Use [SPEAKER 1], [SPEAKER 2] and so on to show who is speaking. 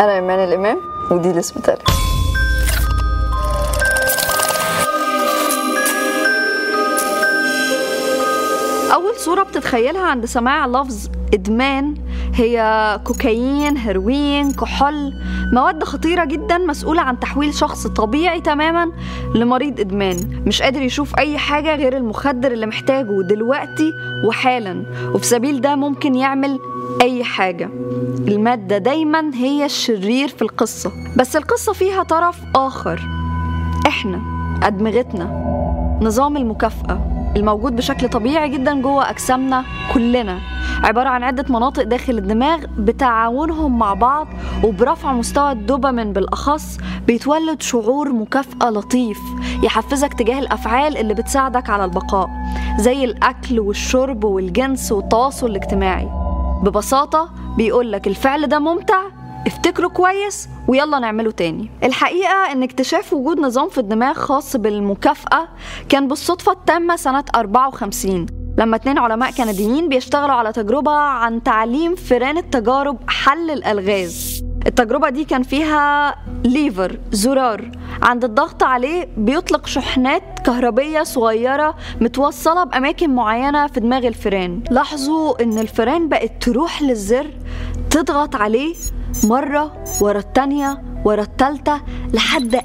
[SPEAKER 1] انا ايمان الامام ودي الاسبيتال أول صورة بتتخيلها عند سماع لفظ إدمان هي كوكايين، هيروين، كحول مواد خطيرة جدا مسؤولة عن تحويل شخص طبيعي تماما لمريض إدمان مش قادر يشوف أي حاجة غير المخدر اللي محتاجه دلوقتي وحالا وفي سبيل ده ممكن يعمل أي حاجة المادة دايما هي الشرير في القصة بس القصة فيها طرف آخر إحنا أدمغتنا نظام المكافأة الموجود بشكل طبيعي جدا جوه أجسامنا كلنا عبارة عن عدة مناطق داخل الدماغ بتعاونهم مع بعض وبرفع مستوى الدوبامين بالأخص بيتولد شعور مكافأة لطيف يحفزك تجاه الأفعال اللي بتساعدك على البقاء زي الأكل والشرب والجنس والتواصل الاجتماعي ببساطة بيقولك الفعل ده ممتع افتكره كويس ويلا نعمله تاني الحقيقة ان اكتشاف وجود نظام في الدماغ خاص بالمكافأة كان بالصدفة التامة سنة 54 لما اتنين علماء كنديين بيشتغلوا على تجربة عن تعليم فئران التجارب حل الألغاز التجربة دي كان فيها ليفر زرار عند الضغط عليه بيطلق شحنات كهربية صغيرة متوصلة بأماكن معينة في دماغ الفئران لاحظوا إن الفئران بقت تروح للزر تضغط عليه مرة ورا التانية ورا التالتة لحد